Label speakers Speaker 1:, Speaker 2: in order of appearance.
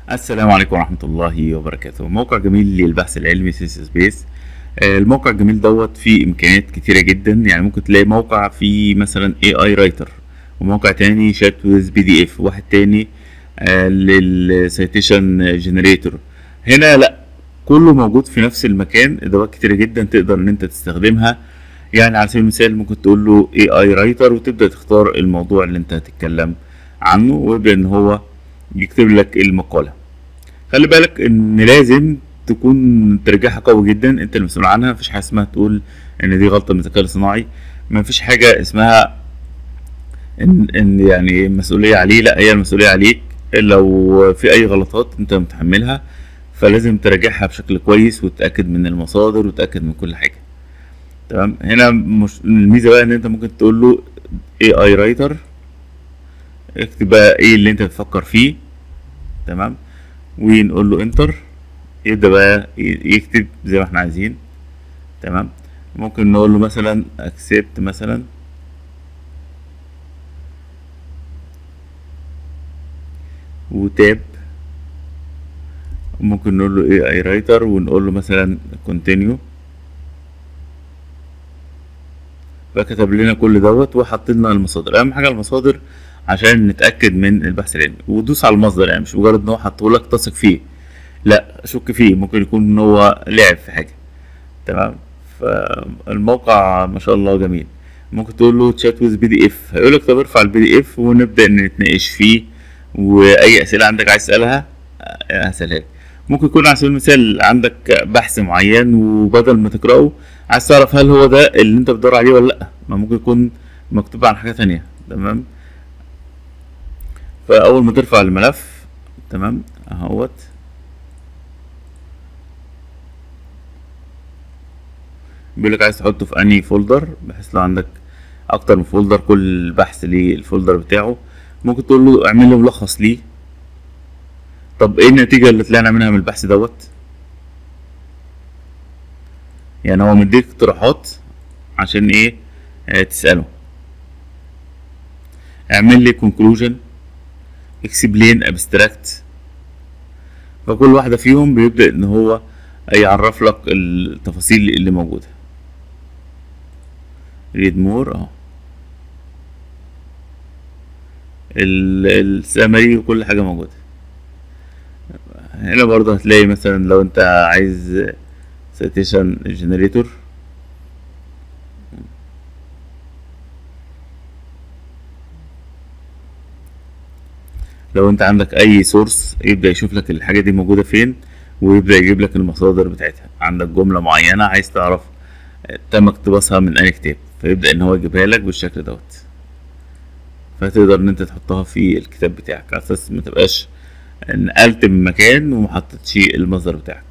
Speaker 1: السلام عليكم ورحمة الله وبركاته موقع جميل للبحث العلمي سي سبيس الموقع الجميل دوت فيه إمكانيات كتيرة جدا يعني ممكن تلاقي موقع فيه مثلا اي اي رايتر وموقع تاني شات ويز بي دي اف واحد تاني للسيتيشن جنريتور هنا لا كله موجود في نفس المكان ادوات كتيرة جدا تقدر ان انت تستخدمها يعني على سبيل المثال ممكن تقول له اي اي رايتر وتبدأ تختار الموضوع اللي انت هتتكلم عنه ويبدأ ان هو يكتب لك المقالة خلي بالك ان لازم تكون ترجعها قوي جدا انت المسؤول عنها مفيش حاجه اسمها تقول ان دي غلطه من الذكاء الصناعي مفيش حاجه اسمها ان ان يعني مسؤوليه عليه لا هي المسؤوليه عليك لو في اي غلطات انت متحملها فلازم تراجعها بشكل كويس وتتاكد من المصادر وتتاكد من كل حاجه تمام هنا مش الميزه بقى ان انت ممكن تقول له اي اي رايتر اكتب بقى ايه اللي انت بتفكر فيه تمام ونقول له انتر يبدأ بقى يكتب زي ما احنا عايزين تمام ممكن نقول له مثلا accept مثلا وتاب ممكن نقول له ايه اي رايتر ونقول له مثلا continue فكتب لنا كل دوت وحط لنا المصادر اهم حاجه المصادر عشان نتاكد من البحث العلمي ودوس على المصدر يعني مش مجرد ان هو حطه لك تثق فيه لا شك فيه ممكن يكون ان هو لعب في حاجه تمام فالموقع ما شاء الله جميل ممكن تقول له تشات ويز بي دي اف هيقول لك طب ارفع البي دي اف ونبدا نتناقش فيه واي اسئله عندك عايز تسالها هسألها لك ممكن يكون على سبيل المثال عندك بحث معين وبدل ما تقراه عايز تعرف هل هو ده اللي انت بتدور عليه ولا لا ما ممكن يكون مكتوب عن حاجه تانية تمام فاول ما ترفع الملف تمام اهوت بيقول لك عايز تحطه في انهي فولدر بحيث لو عندك اكتر من فولدر كل بحث ليه الفولدر بتاعه ممكن تقول له اعمل لي ملخص ليه طب ايه النتيجه اللي طلعنا منها من البحث دوت يعني هو مديك اقتراحات عشان ايه اه تساله اعمل لي conclusion explain abstract فكل واحده فيهم بيبدا ان هو يعرف لك التفاصيل اللي موجوده ريد مور اهو السمري وكل حاجه موجوده هنا برضه هتلاقي مثلا لو انت عايز سيتيشن جنريتور لو انت عندك اي سورس يبدا يشوف لك الحاجه دي موجوده فين ويبدا يجيب لك المصادر بتاعتها عندك جمله معينه عايز تعرف تم اقتباسها من اي كتاب فيبدا ان هو يجيبها لك بالشكل دوت فتقدر ان انت تحطها في الكتاب بتاعك على اساس ما تبقاش نقلت من مكان ومحطتش المصدر بتاعك